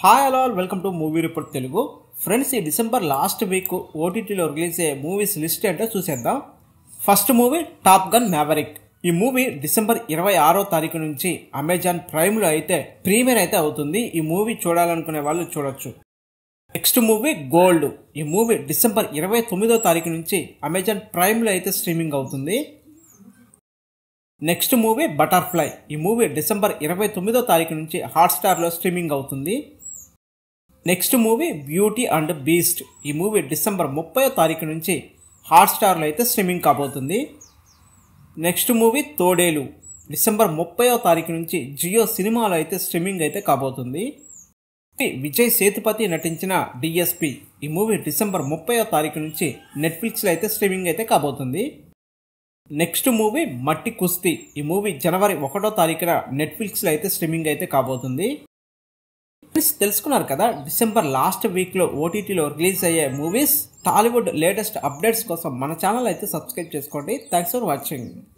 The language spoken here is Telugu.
hi hello welcome to movie report Telugu friends ఈ డిసెంబర్ లాస్ట్ వీక్ ఓటీటీలో రిలీజ్ అయ్యే మూవీస్ లిస్ట్ ఏంటో చూసేద్దాం first movie Top Gun Maverick ఈ మూవీ డిసెంబర్ ఇరవై ఆరో తారీఖు నుంచి అమెజాన్ ప్రైమ్లో అయితే ప్రీమియర్ అయితే అవుతుంది ఈ మూవీ చూడాలనుకునే వాళ్ళు చూడొచ్చు నెక్స్ట్ మూవీ గోల్డ్ ఈ మూవీ డిసెంబర్ ఇరవై తొమ్మిదో తారీఖు నుంచి అమెజాన్ ప్రైమ్లో అయితే స్ట్రీమింగ్ అవుతుంది నెక్స్ట్ మూవీ బటర్ఫ్లై ఈ మూవీ డిసెంబర్ ఇరవై తొమ్మిదో తారీఖు నుంచి హాట్స్టార్లో స్ట్రీమింగ్ అవుతుంది next movie Beauty and Beast ఈ మూవీ డిసెంబర్ ముప్పై తారీఖు నుంచి హాట్స్టార్లో అయితే స్ట్రీమింగ్ కాబోతుంది నెక్స్ట్ మూవీ తోడేలు డిసెంబర్ ముప్పైవ తారీఖు నుంచి జియో సినిమాలో అయితే స్ట్రీమింగ్ అయితే కాబోతుంది విజయ్ సేతుపతి నటించిన డిఎస్పి ఈ మూవీ డిసెంబర్ ముప్పైవ తారీఖు నుంచి నెట్ఫ్లిక్స్లో అయితే స్ట్రీమింగ్ అయితే కాబోతుంది నెక్స్ట్ మూవీ మట్టి కుస్తీ ఈ మూవీ జనవరి ఒకటో తారీఖున నెట్ఫ్లిక్స్లో అయితే స్ట్రీమింగ్ అయితే కాబోతుంది ఫ్రెండ్స్ తెలుసుకున్నారు కదా డిసెంబర్ లాస్ట్ వీక్లో ఓటీటీలో రిలీజ్ అయ్యే మూవీస్ టాలీవుడ్ లేటెస్ట్ అప్డేట్స్ కోసం మన ఛానల్ అయితే సబ్స్క్రైబ్ చేసుకోండి థ్యాంక్స్ ఫర్ వాచింగ్